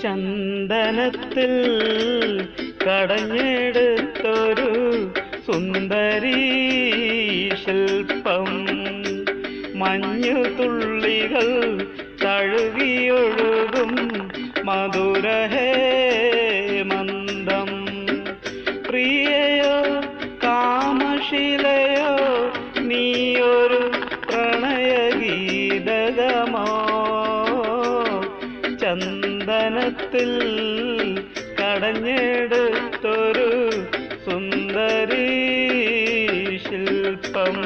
ചന്ദനത്തിൽ കടഞ്ഞെടുത്തൊരു സുന്ദരീ ശില്പം മഞ്ഞു തുള്ളികൾ തഴുകിയൊഴുകും മധുരഹേ മന്ദം പ്രിയയോ കാമശിലയോ നീയൊരു പ്രണയഗീതകമോ ചന്ദനത്തിൽ കടഞ്ഞെടുത്തൊരു സുന്ദരീ ശില്പം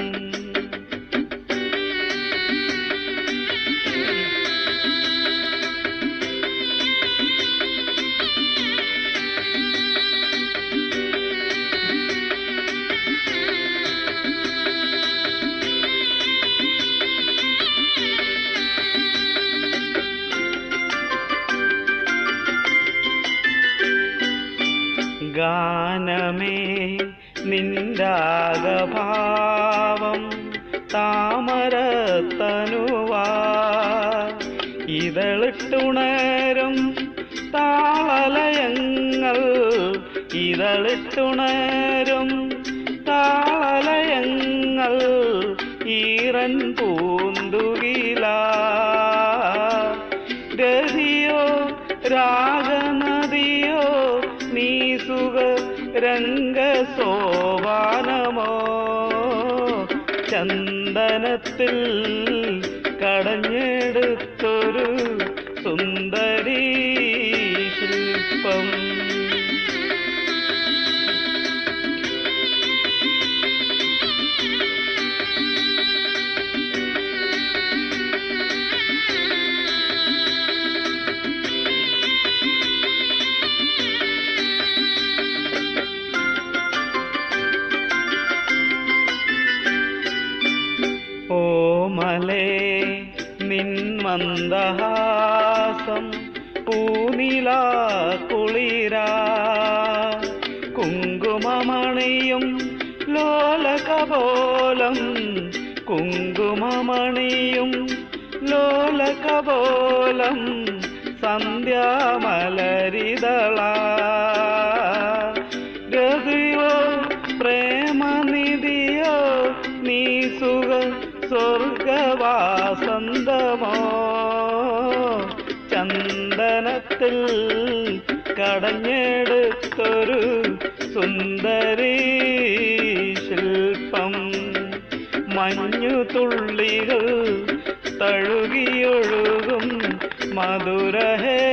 ഗാനമേ നിന്ദാഗഭാവം താമരത്തനുവാ ഇതളിട്ടുണരും താളലയങ്ങൾ ഇതളിട്ടുണരും താളലയങ്ങൾ ഈറൻ പൂന്തുകില രതിയോ രാഗനദിയോ നീ സുഖ രംഗസോപാനമോ ചന്ദനത്തിൽ കടഞ്ഞെടുത്തൊരു സുന്ദരീ ശില്പം ഓമലേ നിൻ മന്ദഹാസം പൂനില കുളിരാ കുങ്കുമമണിയും ലോലകപോലം കുങ്കുമമണിയും ലോലകപോലം സന്ധ്യാമലരിതള ഗതിയോ പ്രേമനിധിയോ നീ സുഖ സ്വർഗവാസന്തമോ ചന്ദനത്തിൽ കടഞ്ഞെടുത്തൊരു സുന്ദരീ ശില്പം മഞ്ഞു തുള്ളികൾ തഴുകിയൊഴുകും മധുരഹേ